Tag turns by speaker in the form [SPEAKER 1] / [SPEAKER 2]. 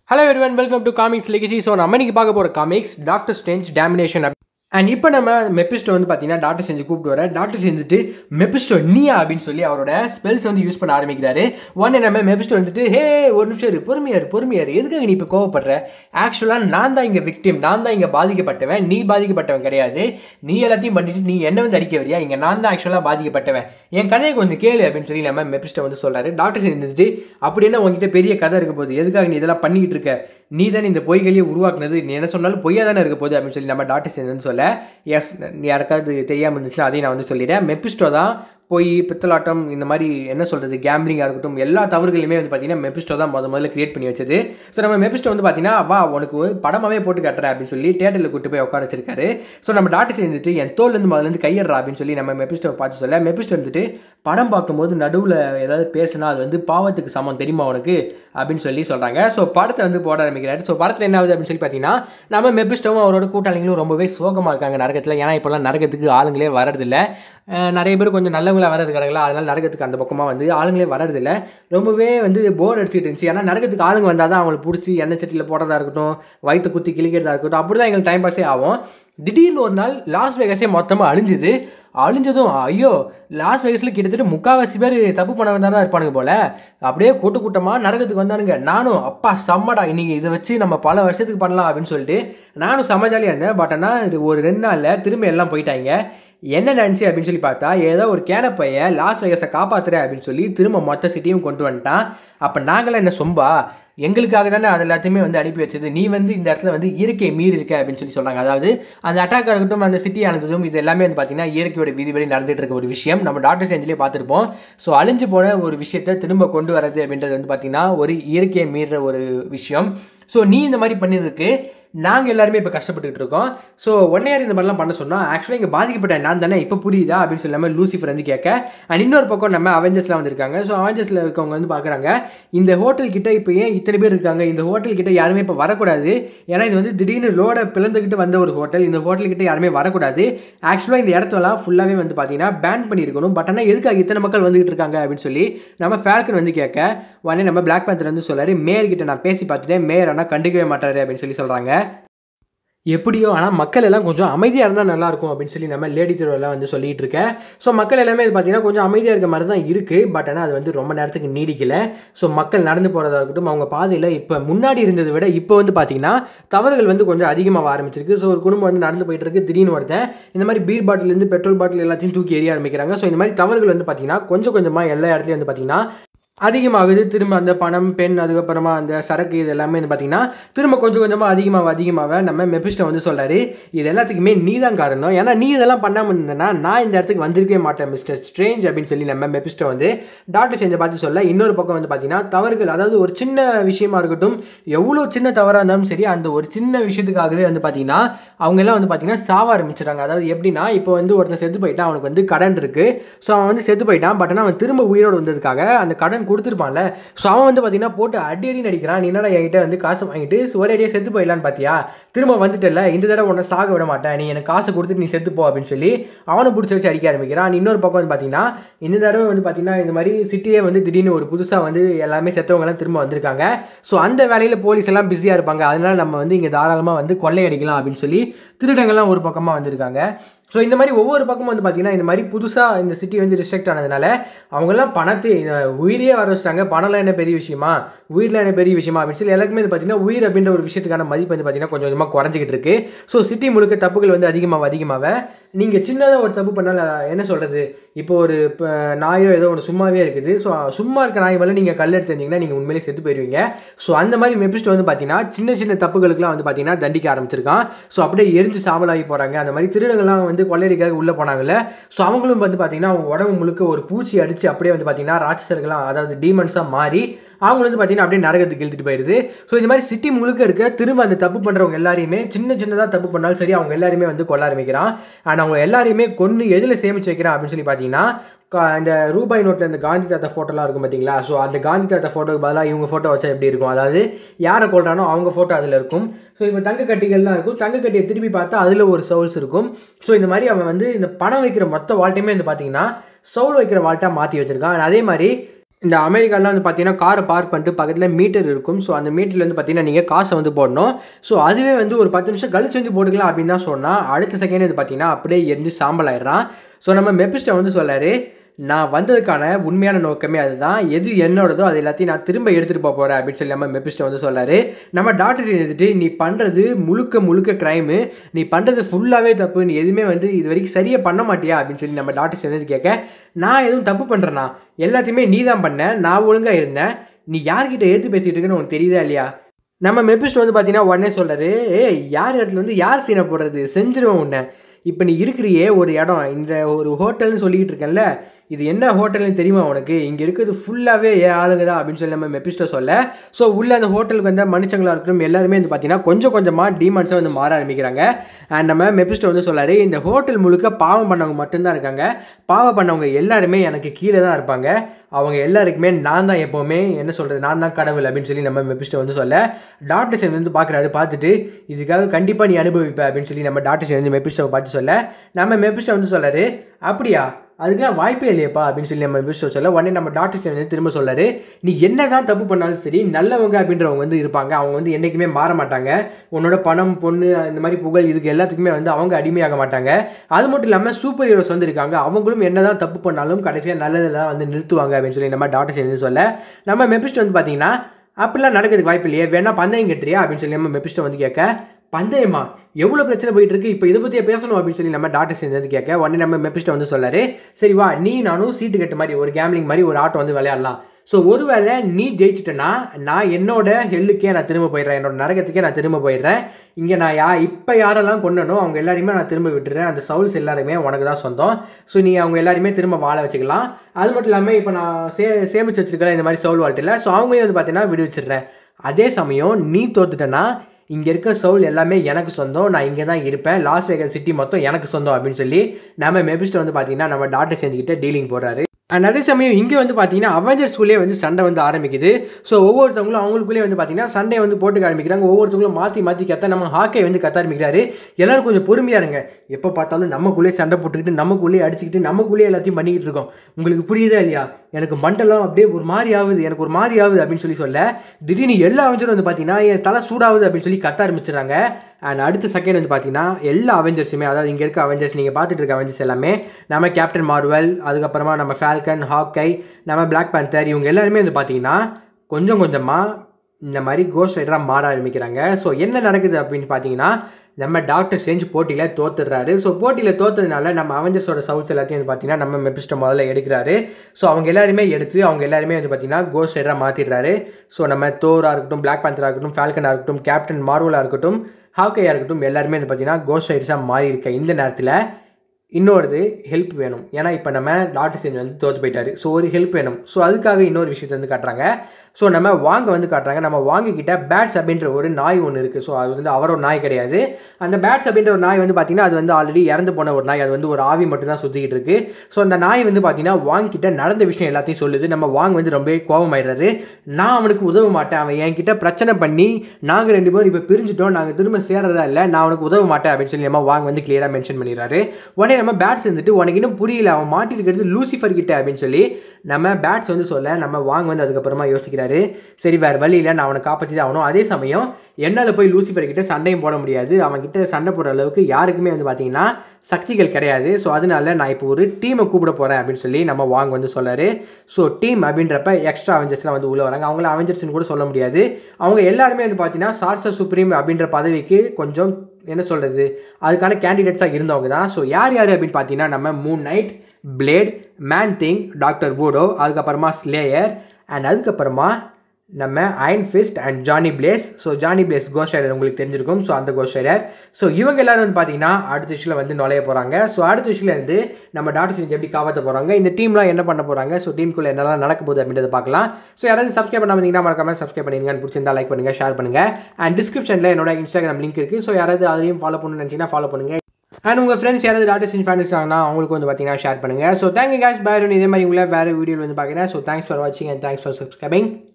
[SPEAKER 1] hello everyone welcome to comics legacy so நம்ம இன்னைக்கு பார்க்க போகிற comics Doctor Strange domination and இப்போ நம்ம மெப்பிஸ்டோ வந்து பார்த்தீங்கன்னா டாக்டர் செஞ்சு கூப்பிட்டு வர டாக்டர் செஞ்சுட்டு மெப்பிஸ்டோ நீயா அப்படின்னு சொல்லி அவரோட ஸ்பெல்ஸ் வந்து யூஸ் பண்ண ஆரம்பிக்கிறாரு ஒன்று நம்ம மெப்பிஸ்டோ வந்துட்டு ஹே ஒரு நிமிஷம் இரு பொறுமையாரு பொறுமையாரு எதுக்காக நீ இப்போ கோவப்படுற ஆக்சுவலாக நான் தான் இங்கே விக்டிம் நான் தான் இங்கே பாதிக்கப்பட்டவன் நீ பாதிக்கப்பட்டவன் கிடையாது நீ எல்லாத்தையும் பண்ணிட்டு நீ என்ன வந்து அடிக்க வரியா இங்கே நான் தான் ஆக்சுவலாக பாதிக்கப்பட்டவன் என் கதையை கொஞ்சம் கேளு அப்படின்னு சொல்லி நம்ம மெப்பிஸ்டோ வந்து சொல்கிறாரு டாக்டர் செஞ்சுட்டு அப்படி என்ன உங்ககிட்ட பெரிய கதை இருக்க போகுது எதுக்காக நீ இதெல்லாம் பண்ணிக்கிட்டு இருக்க நீ தானே இந்த பொய்களையே உருவாக்குனது நீ என்ன சொன்னாலும் பொய்யா தானே இருக்க போகுது அப்படின்னு சொல்லி நம்ம டாக்டர் செஞ்சு சொல்ல எஸ் யாருக்காவது தெரியாமல் இருந்துச்சுன்னா அதையும் நான் வந்து சொல்லிடுறேன் மெப்பிஸ்டோ தான் போய் பித்தலாட்டம் இந்த மாதிரி என்ன சொல்கிறது கேம்பிளிங்காக இருக்கட்டும் எல்லா தவறுகளுமே வந்து பார்த்தீங்கன்னா மெப்பிஸ்டோ தான் முத முதல்ல கிரியேட் பண்ணி வச்சது ஸோ நம்ம மெப்பிஸ்டோ வந்து பார்த்தீங்கன்னா வா உனக்கு ஒரு படமாவே போட்டு காட்டுறேன் அப்படின்னு சொல்லி தேட்டரில் கூட்டு போய் உட்கார வச்சிருக்காரு ஸோ நம்ம டாக்டர் செஞ்சுட்டு என் தோல்லேருந்து முதல்லேருந்து கையிடுறா அப்படின்னு சொல்லி நம்ம மெப்பிஸ்டோ பார்த்து சொல்ல மெப்பிஸ்டோ வந்துட்டு படம் பார்க்கும்போது நடுவில் ஏதாவது பேசுனா அது வந்து பாவத்துக்கு சமம் தெரியுமா உனக்கு அப்படின்னு சொல்லி சொல்கிறாங்க ஸோ படத்தை வந்து போட ஆரம்பிக்கிறாரு ஸோ படத்தில் என்ன ஆகுது அப்படின்னு சொல்லி பார்த்தீங்கன்னா நம்ம மெப்பிஸ்டோவும் அவரோட கூட்டாளிகளும் ரொம்பவே சோகமாக இருக்காங்க நரகத்தில் ஏன்னா இப்போல்லாம் நரகத்துக்கு ஆளுங்களே வரதில்லை நிறைய பேர் கொஞ்சம் நல்லவங்களா வர இருக்காங்களா அதனால் நரகத்துக்கு அந்த பக்கமாக வந்து ஆளுங்களே வரதில்லை ரொம்பவே வந்து போர் அடிச்சுட்டு இருந்துச்சு ஏன்னா நரகத்துக்கு ஆளுங்க வந்தால் தான் அவங்களை பிடிச்சி எண்ணெய் சட்டியில் போடுறதா இருக்கட்டும் வயிற்று குத்தி கிழிக்கிறதா இருக்கட்டும் அப்படி தான் எங்களுக்கு டைம் பாஸே ஆகும் திடீர்னு ஒரு நாள் லாஸ் வேகஸே மொத்தமாக அழிஞ்சுது அழிஞ்சதும் ஐயோ லாஸ் வேகஸில் கிட்டத்தட்ட முக்கால்வாசி பேர் தப்பு பண்ண வந்தால் தான் இருப்பானுங்க போல் அப்படியே கூட்டு கூட்டமாக நரகத்துக்கு வந்தானுங்க நானும் அப்பா செம்மடா இன்னைக்கு இதை வச்சு நம்ம பல வருஷத்துக்கு பண்ணலாம் அப்படின்னு சொல்லிட்டு நானும் செம்ம ஜாலியாக இருந்தேன் பட் ஆனால் இது ஒரு ரெண்டு நாளில் திரும்ப எல்லாம் போயிட்டாங்க என்ன நினச்சி அப்படின்னு சொல்லி பார்த்தா ஏதோ ஒரு கேனப்பைய லாஸ் வேகஸை காப்பாற்றுறேன் அப்படின்னு சொல்லி திரும்ப மொத்த சிட்டியும் கொண்டு வந்துட்டான் அப்போ நாங்களாம் என்ன சொம்பா எங்களுக்காக தானே அது எல்லாத்தையுமே வந்து அனுப்பி வச்சது நீ வந்து இந்த இடத்துல வந்து இயற்கையை மீறி இருக்க அப்படின்னு சொல்லி சொல்கிறாங்க அதாவது அந்த அட்டாக் இருக்கட்டும் அந்த சிட்டி ஆனதும் இது எல்லாமே வந்து பார்த்தீங்கன்னா இயற்கையோட விதிபடி நடந்துட்டு இருக்க ஒரு விஷயம் நம்ம டாக்டர் செஞ்சிலே பார்த்துருப்போம் ஸோ அழிஞ்சு போன ஒரு விஷயத்தை திரும்ப கொண்டு வரது அப்படின்றது வந்து பார்த்தீங்கன்னா ஒரு இயற்கையை மீறுற ஒரு விஷயம் ஸோ நீ இந்த மாதிரி பண்ணியிருக்கு நாங்கள் எல்லாருமே இப்போ கஷ்டப்பட்டுக்கிட்டு இருக்கோம் ஸோ ஒன்னே இந்த மாதிரிலாம் பண்ண சொன்னால் ஆக்சுவலாக இங்கே பாதிக்கப்பட்ட நான் தானே இப்போ புரியுதா அப்படின்னு சொல்லாமல் லூசிஃபர் வந்து கேட்க அண்ட் இன்னொரு பக்கம் நம்ம அவெஞ்சர்ஸ்லாம் வந்திருக்காங்க ஸோ அவெஞ்சர்ஸில் இருக்கவங்க வந்து பார்க்குறாங்க இந்த ஹோட்டல் கிட்ட இப்போ ஏன் இத்தனை பேர் இருக்காங்க இந்த ஹோட்டல் கிட்ட யாருமே இப்போ வரக்கூடாது ஏன்னா இது வந்து திடீர்னு லோட பிளந்துக்கிட்டு வந்த ஒரு ஹோட்டல் இந்த ஹோட்டல் கிட்ட யாருமே வரக்கூடாது ஆக்சுவலாக இந்த இடத்தெல்லாம் ஃபுல்லாகவே வந்து பார்த்தீங்கன்னா பேன் பண்ணியிருக்கணும் பட் ஆனால் எதுக்காக இத்தனை மக்கள் வந்துகிட்டு இருக்காங்க அப்படின்னு சொல்லி நம்ம ஃபேல்கன் வந்து கேட்க உடனே நம்ம பிளாக் பேந்தர் வந்து சொல்லாரு மேயர் கிட்ட நான் பேசி பார்த்துட்டேன் மேயர் ஆனால் கண்டுக்கவே மாட்டாரு அப்படின்னு சொல்லி சொல்கிறாங்க எப்படியோ ஆனால் மக்கள் எல்லாம் கொஞ்சம் அமைதியாக இருந்தால் நல்லாயிருக்கும் அப்படின்னு சொல்லி நம்ம லேடி திருவிழா வந்து சொல்லிகிட்டு இருக்கேன் ஸோ மக்கள் எல்லாமே இது பார்த்தீங்கன்னா கொஞ்சம் அமைதியாக இருக்க மாதிரி தான் இருக்குது பட் ஆனால் அது வந்து ரொம்ப நேரத்துக்கு நீடிக்கலை ஸோ மக்கள் நடந்து போகிறதா இருக்கட்டும் அவங்க பாதையில் இப்போ முன்னாடி இருந்ததை விட இப்போ வந்து பார்த்தீங்கன்னா தவறுகள் வந்து கொஞ்சம் அதிகமாக ஆரம்பிச்சிருக்கு ஸோ ஒரு குடும்பம் வந்து நடந்து போயிட்டு இருக்கு திடீர்னு ஒருத்தன் இந்த மாதிரி பீர் பாட்டிலேருந்து பெட்ரோல் பாட்டில் எல்லாத்தையும் தூக்கி எறிய ஆரம்பிக்கிறாங்க ஸோ இந்த மாதிரி தவறுகள் வந்து பார்த்தீங்கன்னா கொஞ்சம் கொஞ்சமாக எல்லா இடத்துலையும் வந்து பார்த்தீங்கன்னா அதிகமாகுது திரும்ப அந்த பணம் பெண் அதுக்கப்புறமா அந்த சரக்கு இது எல்லாமே வந்து பார்த்தீங்கன்னா திரும்ப கொஞ்சம் கொஞ்சமாக அதிகமாக அதிகமாக நம்ம மெபிஸ்ட்டை வந்து சொல்கிறாரு இது எல்லாத்துக்குமே நீ தான் காரணம் ஏன்னா நீ இதெல்லாம் பண்ணாமல் இருந்தேன்னா நான் இந்த இடத்துக்கு வந்திருக்கவே மாட்டேன் மிஸ்டர் ஸ்ட்ரேஞ்ச் அப்படின்னு சொல்லி நம்ம மெபிஸ்ட்டை வந்து டாக்டர் செஞ்சை பார்த்து சொல்ல இன்னொரு பக்கம் வந்து பார்த்தீங்கன்னா தவறுகள் அதாவது ஒரு சின்ன விஷயமா இருக்கட்டும் எவ்வளோ சின்ன தவறாக இருந்தாலும் சரி அந்த ஒரு சின்ன விஷயத்துக்காகவே வந்து பார்த்தீங்கன்னா அவங்க எல்லாம் வந்து பார்த்தீங்கன்னா சாவ ஆரம்பிச்சிட்டாங்க அதாவது எப்படின்னா இப்போ வந்து ஒருத்தன் செத்து போயிட்டான் அவனுக்கு வந்து கடன் இருக்குது ஸோ அவன் வந்து செத்து போயிட்டான் பட் ஆனால் அவன் திரும்ப உயிரோடு வந்ததுக்காக அந்த கடன் கொடுத்துருப்பான்ல ஸோ அவன் வந்து பார்த்தீங்கன்னா போட்டு அடி அடி நடிக்கிறான் நீ என்னடா என்கிட்ட வந்து காசு வாங்கிட்டு ஒரே அடியாக செத்து போயிடலான்னு பார்த்தியா திரும்ப வந்துட்டல இந்த தடவை உன்னை சாக விட மாட்டேன் நீ எனக்கு காசு கொடுத்துட்டு நீ செத்து போ அப்படின்னு சொல்லி அவனை பிடிச்சி வச்சு அடிக்க ஆரம்பிக்கிறான் இன்னொரு பக்கம் வந்து பார்த்தீங்கன்னா இந்த தடவை வந்து பார்த்தீங்கன்னா இந்த மாதிரி சிட்டியே வந்து திடீர்னு ஒரு புதுசாக வந்து எல்லாமே செத்தவங்கலாம் திரும்ப வந்திருக்காங்க ஸோ அந்த வேலையில் போலீஸ் எல்லாம் பிஸியாக இருப்பாங்க அதனால நம்ம வந்து இங்கே தாராளமாக வந்து கொள்ளையடிக்கலாம் அப்படின்னு சொல்லி திருடங்கள்லாம் ஒரு பக்கமாக வந்திருக்காங்க ஸோ இந்த மாதிரி ஒவ்வொரு பக்கமும் வந்து பார்த்தீங்கன்னா இந்த மாதிரி புதுசாக இந்த சிட்டி வந்து ரிஸ்ட்ரிக்ட் ஆனதுனால அவங்கெல்லாம் பணத்தை உயிரியே வர வச்சிட்டாங்க பணம்லாம் என்ன பெரிய விஷயமா உயிரில் என்ன பெரிய விஷயமா அப்படின்னு சொல்லி எல்லாருக்குமே வந்து பார்த்தீங்கன்னா உயிர் அப்படின்ற ஒரு விஷயத்துக்கான மதிப்பு வந்து பார்த்தீங்கன்னா கொஞ்சம் கொஞ்சமாக குறைஞ்சிக்கிட்டு இருக்கு ஸோ சிட்டி முழுக்க தப்புகள் வந்து அதிகமாக அதிகமாக நீங்கள் சின்னதாக ஒரு தப்பு பண்ணால் என்ன சொல்கிறது இப்போ ஒரு இப்போ நாயோ ஏதோ ஒன்று சும்மாவே இருக்குது ஸோ சும்மா இருக்க நாய் மேலே நீங்கள் கல் எடுத்து வந்தீங்கன்னா நீங்கள் உண்மையிலே செத்து போயிடுவீங்க ஸோ அந்த மாதிரி மெபிஸ்ட் வந்து பார்த்தீங்கன்னா சின்ன சின்ன தப்புகளுக்குலாம் வந்து பார்த்தீங்கன்னா தண்டிக்க ஆரம்பிச்சிருக்கான் ஸோ அப்படியே எரிஞ்சு சாம்பலாகி போகிறாங்க அந்த மாதிரி திருடங்கள்லாம் வந்து கொள்ளையடிக்காக உள்ளே போனாங்கல்ல ஸோ அவங்களும் வந்து பார்த்தீங்கன்னா அவங்க உடம்பு முழுக்க ஒரு பூச்சி அடித்து அப்படியே வந்து பார்த்தீங்கன்னா ராட்சசர்களாம் அதாவது டீமன்ஸாக மாறி அவங்க வந்து பார்த்தீங்கன்னா அப்படியே நரகத்துக்கு இழுத்துட்டு போயிடுது ஸோ இந்த மாதிரி சிட்டி முழுக்க இருக்க திரும்ப அந்த தப்பு பண்ணுறவங்க எல்லாரையுமே சின்ன சின்னதாக தப்பு பண்ணாலும் சரி அவங்க எல்லாருமே வந்து கொள்ள ஆரம்பிக்கிறான் அண்ட் அவங்க எல்லாரையுமே கொன்று எதில் சேமிச்சு வைக்கிறான் அப்படின்னு சொல்லி பார்த்தீங்கன்னா இந்த ரூபாய் நோட்டில் இந்த காந்தி தாத்தா ஃபோட்டோலாம் இருக்கும் பார்த்தீங்களா ஸோ அந்த காந்தி தாத்தா ஃபோட்டோக்கு பதிலாக இவங்க ஃபோட்டோ வச்சா எப்படி இருக்கும் அதாவது யாரை கொள்றானோ அவங்க ஃபோட்டோ அதில் இருக்கும் ஸோ இப்போ தங்க கட்டிகள்லாம் இருக்கும் தங்க கட்டியை திருப்பி பார்த்தா அதில் ஒரு சவுல்ஸ் இருக்கும் ஸோ இந்த மாதிரி அவன் வந்து இந்த பணம் வைக்கிற மொத்த வாழ்க்கையுமே வந்து பார்த்தீங்கன்னா சவுல் வைக்கிற வாழ்ட்டாக மாற்றி வச்சிருக்கான் அதே மாதிரி இந்த அமெரிக்காவில் வந்து பார்த்தீங்கன்னா காரை பார்க் பண்ணிட்டு பக்கத்தில் மீட்டர் இருக்கும் ஸோ அந்த மீட்டரில் வந்து பார்த்தீங்கன்னா நீங்கள் காசை வந்து போடணும் ஸோ அதுவே வந்து ஒரு பத்து நிமிஷம் கழிச்சு வந்து போட்டுக்கலாம் அப்படின்னு தான் சொன்னால் அடுத்த செகண்ட் வந்து பார்த்தீங்கன்னா அப்படியே எரிஞ்சு சாம்பல் ஆயிடுறான் ஸோ நம்ம மெப்பிஸ்ட்டை வந்து சொல்லாரு நான் வந்ததுக்கான உண்மையான நோக்கமே அதுதான் எது என்னோடதோ அது எல்லாத்தையும் நான் திரும்ப எடுத்துகிட்டு போக போகிறேன் அப்படின்னு சொல்லி நம்ம மெப்பிஸ்ட்டை வந்து சொல்லாரு நம்ம டாக்டர் எழுதிட்டு நீ பண்ணுறது முழுக்க முழுக்க க்ரைமு நீ பண்ணுறது ஃபுல்லாகவே தப்பு நீ எதுவுமே வந்து இது வரைக்கும் சரியாக பண்ண மாட்டியா அப்படின்னு சொல்லி நம்ம டாக்டர் எழுதி கேட்க நான் எதுவும் தப்பு பண்ணுறேன்னா எல்லாத்தையுமே நீ தான் பண்ண நான் ஒழுங்காக இருந்தேன் நீ யார்கிட்ட ஏற்று பேசிகிட்டு இருக்குன்னு உனக்கு தெரியுதா இல்லையா நம்ம மெப்பிஸ்ட் வந்து பார்த்தீங்கன்னா உடனே சொல்கிறாரு ஏய் யார் இடத்துல வந்து யார் சீனை போடுறது செஞ்சிருவேன் உன்னை இப்போ நீ இருக்கிறியே ஒரு இடம் இந்த ஒரு ஹோட்டல்னு சொல்லிக்கிட்டு இருக்கேன்ல இது என்ன ஹோட்டல்னு தெரியுமா உனக்கு இங்கே இருக்கிறது ஃபுல்லாகவே ஏன் ஆளுங்க தான் அப்படின்னு சொல்லி நம்ம மெப்பிஸ்டோ சொல்ல ஸோ உள்ள அந்த ஹோட்டலுக்கு வந்த மனுஷங்களாக இருக்கட்டும் எல்லாருமே வந்து பார்த்தீங்கன்னா கொஞ்சம் கொஞ்சமாக டிமாண்ட்ஸாக வந்து மாற ஆரம்பிக்கிறாங்க அண்ட் நம்ம மெப்பிஸ்டோ வந்து சொல்லாரு இந்த ஹோட்டல் முழுக்க பாவம் பண்ணவங்க மட்டும்தான் இருக்காங்க பாவம் பண்ணவங்க எல்லாருமே எனக்கு கீழே தான் இருப்பாங்க அவங்க எல்லாருக்குமே நான் தான் எப்போவுமே என்ன சொல்கிறது நான் தான் கடவுள் அப்படின்னு சொல்லி நம்ம மெப்பிஸ்டோ வந்து சொல்ல டாக்டர் சேன் வந்து பார்க்குறாரு பார்த்துட்டு இதுக்காக கண்டிப்பாக நீ அனுபவிப்ப அப்படின்னு சொல்லி நம்ம டாக்டர் சேன் வந்து மெப்பிஸ்டோவை பார்த்து சொல்ல நம்ம மெப்பிஸ்டோ வந்து சொல்லாரு அப்படியா அதுக்கெல்லாம் வாய்ப்பே இல்லையப்பா அப்படின்னு சொல்லி நம்ம விஷயம் சொல்ல உடனே நம்ம டாக்டர் வந்து திரும்ப சொல்லாரு நீ என்ன தான் தப்பு பண்ணாலும் சரி நல்லவங்க அப்படின்றவங்க வந்து இருப்பாங்க அவங்க வந்து என்றைக்குமே மாற மாட்டாங்க உன்னோட பணம் பொண்ணு இந்த மாதிரி புகழ் இதுக்கு எல்லாத்துக்குமே வந்து அவங்க அடிமையாக மாட்டாங்க அது மட்டும் இல்லாமல் சூப்பர் ஹீரோஸ் வந்து இருக்காங்க அவங்களும் என்ன தான் தப்பு பண்ணாலும் கடைசியாக நல்லதெல்லாம் வந்து நிறுத்துவாங்க அப்படின்னு சொல்லி நம்ம டாக்டர் வந்து சொல்ல நம்ம மெபிஸ்ட் வந்து பார்த்தீங்கன்னா அப்படிலாம் நடக்கிறதுக்கு வாய்ப்பு இல்லையே வேணா பந்தயம் கட்டுறியா அப்படின்னு சொல்லி நம்ம மெபிஸ்ட்டை வந்து கேட்க பந்தயமா எவ்வளோ பிரச்சனை போயிட்டு இருக்கு இப்போ இதை பற்றியே பேசணும் அப்படின்னு சொல்லி நம்ம டாக்டர் சேர்ந்து கேட்க உடனே நம்ம மெபிஸ்ட்டை வந்து சொல்லாரு சரி வா நீ நானும் சீட்டு கட்டு மாதிரி ஒரு கேம்லிங் மாதிரி ஒரு ஆட்டோ வந்து விளையாடலாம் ஸோ ஒருவேளை நீ ஜெயிச்சிட்டனா நான் என்னோட ஹெல்லுக்கே நான் திரும்ப போயிடுறேன் என்னோட நரகத்துக்கே நான் திரும்ப போயிடுறேன் இங்கே நான் யா இப்போ யாரெல்லாம் கொண்டனோ அவங்க எல்லாரையுமே நான் திரும்ப விட்டுறேன் அந்த சவுல்ஸ் எல்லாருமே உனக்கு தான் சொந்தம் ஸோ நீ அவங்க எல்லாருமே திரும்ப வாழ வச்சுக்கலாம் அது மட்டும் இல்லாமல் இப்போ நான் சே சேமிச்சு வச்சிருக்கேன் இந்த மாதிரி சவுல் வாழ்க்கையில் ஸோ அவங்களையும் வந்து பார்த்தீங்கன்னா விடுவிச்சிடுறேன் அதே சமயம் நீ தோத்துட்டேன்னா இங்கே இருக்க சவுல் எல்லாமே எனக்கு சொந்தம் நான் இங்கே தான் இருப்பேன் லாஸ் வேகஸ் சிட்டி மொத்தம் எனக்கு சொந்தம் அப்படின்னு சொல்லி நம்ம மெபிஸ்ட் வந்து பார்த்தீங்கன்னா நம்ம டாக்டர் செஞ்சுக்கிட்ட டீலிங் போடுறாரு அண்ட் அதே சமயம் இங்கே வந்து பார்த்தீங்கன்னா அவெஞ்சர்ஸ்குள்ளே வந்து சண்டை வந்து ஆரம்பிக்குது ஸோ ஒவ்வொருத்தவங்களும் அவங்களுக்குள்ளே வந்து பார்த்தீங்கன்னா சண்டை வந்து போட்டுக்க ஆரம்பிக்கிறாங்க ஒவ்வொருத்தவங்களும் மாற்றி மாற்றி கத்த நம்ம ஹாக்கை வந்து கத்த ஆரம்பிக்கிறாரு எல்லாரும் கொஞ்சம் பொறுமையாக இருங்க எப்போ பார்த்தாலும் நமக்குள்ளே சண்டை போட்டுக்கிட்டு நமக்குள்ளே அடிச்சுக்கிட்டு நமக்குள்ளே எல்லாத்தையும் பண்ணிக்கிட்டு இருக்கோம் உங்களுக்கு புரியுதா இல்லையா எனக்கு மண்டலம் அப்படியே ஒரு மாதிரி ஆகுது எனக்கு ஒரு மாதிரி ஆகுது அப்படின்னு சொல்லி சொல்ல திடீர்னு எல்லா அவெஞ்சரும் வந்து பார்த்தீங்கன்னா என் தலை சூடாகுது அப்படின்னு சொல்லி கத்த ஆரம்பிச்சிடுறாங்க அண்ட் அடுத்த செகண்ட் வந்து பார்த்தீங்கன்னா எல்லா அவெஞ்சர்ஸுமே அதாவது இங்கே இருக்க அவெஞ்சர்ஸ் நீங்கள் பார்த்துட்டு இருக்க அவெஞ்சர்ஸ் எல்லாமே நம்ம கேப்டன் மார்வல் அதுக்கப்புறமா நம்ம ஃபால்கன் ஹாக்கை நம்ம பிளாக் பேந்தர் இவங்க எல்லாருமே வந்து பார்த்தீங்கன்னா கொஞ்சம் கொஞ்சமாக இந்த மாதிரி கோஸ்ட் ரைடராக மாற ஆரம்பிக்கிறாங்க ஸோ என்ன நடக்குது அப்படின்னு பார்த்தீங்கன்னா நம்ம டாக்டர் ஸ்ட்ரேஞ்ச் போட்டியில் தோத்துடுறாரு ஸோ போட்டியில் தோத்ததுனால நம்ம அவெஞ்சர்ஸோட சவுட்ஸ் எல்லாத்தையும் வந்து பார்த்தீங்கன்னா நம்ம மெபிஸ்ட்டை முதல்ல எடுக்கிறாரு ஸோ அவங்க எல்லாருமே எடுத்து அவங்க எல்லாருமே வந்து பார்த்தீங்கன்னா கோஸ்ட் ரைடராக மாற்றிடுறாரு ஸோ நம்ம தோராக இருக்கட்டும் பிளாக் பேந்தராக இருக்கட்டும் ஃபால்கனாக இருக்கட்டும் கேப்டன் மார்வலாக இருக்கட்டும் ஹாக்கையாக இருக்கட்டும் எல்லாருமே வந்து பார்த்தீங்கன்னா கோஸ்ட் ரைடர்ஸாக மாறி இருக்க இந்த நேரத்தில் இன்னொரு ஹெல்ப் வேணும் ஏன்னா இப்போ நம்ம டாக்டர் செஞ்சு வந்து தோற்று போயிட்டாரு ஸோ ஒரு ஹெல்ப் வேணும் ஸோ அதுக்காக இன்னொரு விஷயத்தை வந்து காட்டுறாங்க ஸோ நம்ம வாங்க வந்து காட்டுறாங்க நம்ம வாங்கிக்கிட்ட பேட்ஸ் அப்படின்ற ஒரு நாய் ஒன்று இருக்குது ஸோ அது வந்து அவரோட நாய் கிடையாது அந்த பேட்ஸ் அப்படின்ற ஒரு நாய் வந்து பார்த்தீங்கன்னா அது வந்து ஆல்ரெடி இறந்து போன ஒரு நாய் அது வந்து ஒரு ஆவி மட்டும் தான் சுற்றிக்கிட்டு இருக்கு ஸோ அந்த நாய் வந்து பார்த்தீங்கன்னா வாங்கிக்கிட்ட நடந்த விஷயம் எல்லாத்தையும் சொல்லுது நம்ம வாங்க வந்து ரொம்பவே கோபமாயிடுறாரு நான் அவனுக்கு உதவ மாட்டேன் அவன் என்கிட்ட பிரச்சனை பண்ணி நாங்கள் ரெண்டு பேரும் இப்போ பிரிஞ்சுட்டோம் நாங்கள் திரும்ப சேர்றதா இல்லை நான் அவனுக்கு உதவ மாட்டேன் அப்படின்னு சொல்லி நம்ம வாங்க வந்து கிளியராக மென்ஷன் பண்ணிடுறாரு உடனே நம்ம பேட்ஸ் இருந்துட்டு உனக்கு இன்னும் புரியல அவன் மாட்டிருக்கிறது லூசிஃபர் கிட்ட அப்படின்னு சொல்லி நம்ம பேட்ஸ் வந்து சொல்ல நம்ம வாங்க வந்து அதுக்கப்புறமா யோசிக்கிறாரு சரி வேறு வழி இல்லை நான் அவனை காப்பாற்றி தான் ஆகணும் அதே சமயம் என்னால் போய் லூசிஃபர் கிட்ட சண்டையும் போட முடியாது அவன் கிட்ட சண்டை போடுற அளவுக்கு யாருக்குமே வந்து பார்த்தீங்கன்னா சக்திகள் கிடையாது ஸோ அதனால நான் இப்போ ஒரு டீமை கூப்பிட போகிறேன் அப்படின்னு சொல்லி நம்ம வாங்க வந்து சொல்லாரு ஸோ டீம் அப்படின்றப்ப எக்ஸ்ட்ரா அவெஞ்சர்ஸ்லாம் வந்து உள்ள வராங்க அவங்கள அவெஞ்சர்ஸ்னு கூட சொல்ல முடியாது அவங்க எல்லாருமே வந்து பார்த்தீங்கன்னா சார்சர் சுப்ரீம் அப்படின்ற பதவிக்கு கொஞ்சம் என்ன சொல்கிறது அதுக்கான கேண்டிடேட்ஸாக இருந்தவங்க தான் ஸோ யார் யார் அப்படின்னு பார்த்தீங்கன்னா நம்ம Moon Knight Blade Man Thing Doctor Voodoo அதுக்கப்புறமா ஸ்லேயர் அண்ட் அதுக்கப்புறமா நம்ம Iron Fist and Johnny Blaze so Johnny Blaze Ghost Rider உங்களுக்கு தெரிஞ்சிருக்கும் ஸோ அந்த கோஸ்ட் ரைடர் ஸோ இவங்க எல்லாரும் வந்து பார்த்தீங்கன்னா அடுத்த விஷயம் வந்து நுழைய போகிறாங்க ஸோ அடுத்த விஷயம் இருந்து நம்ம டாக்டர் செஞ்சு எப்படி காப்பாற்ற போகிறாங்க இந்த டீம்லாம் என்ன பண்ண போகிறாங்க ஸோ டீமுக்குள்ளே என்னெல்லாம் நடக்க போகுது அப்படின்றத பார்க்கலாம் ஸோ யாராவது சப்ஸ்கிரைப் பண்ணாமல் இருந்தீங்கன்னா மறக்காம சப்ஸ்கிரைப் பண்ணிருங்க பிடிச்சிருந்தா லைக் பண்ணுங்கள் ஷேர் பண்ணுங்கள் அண்ட் டிஸ்கிரிப்ஷனில் என்னோட இன்ஸ்டாகிராம் லிங்க் இருக்குது ஸோ யாராவது அதையும் ஃபாலோ பண்ணணும்னு நினச்சிங்கன்னா ஃபாலோ பண்ணுங்கள் அண்ட் உங்கள் ஃப்ரெண்ட்ஸ் யாராவது டாக்டர் சின் ஃபேன்ஸ் இருக்காங்கன்னா அவங்களுக்கு வந்து பார்த்தீங்கன்னா ஷேர் பண்ணுங்கள் ஸோ தேங்க்யூ கேஸ் பேர் இதே மாதிரி உங்களை வேறு வீடியோவில் வந்து பார்க்குறேன் ஸோ தேங்க்ஸ் ஃபார் வாட்சிங் அண்ட் தேங்க்ஸ் ஃபார் சப்ஸ்கிரைபிங்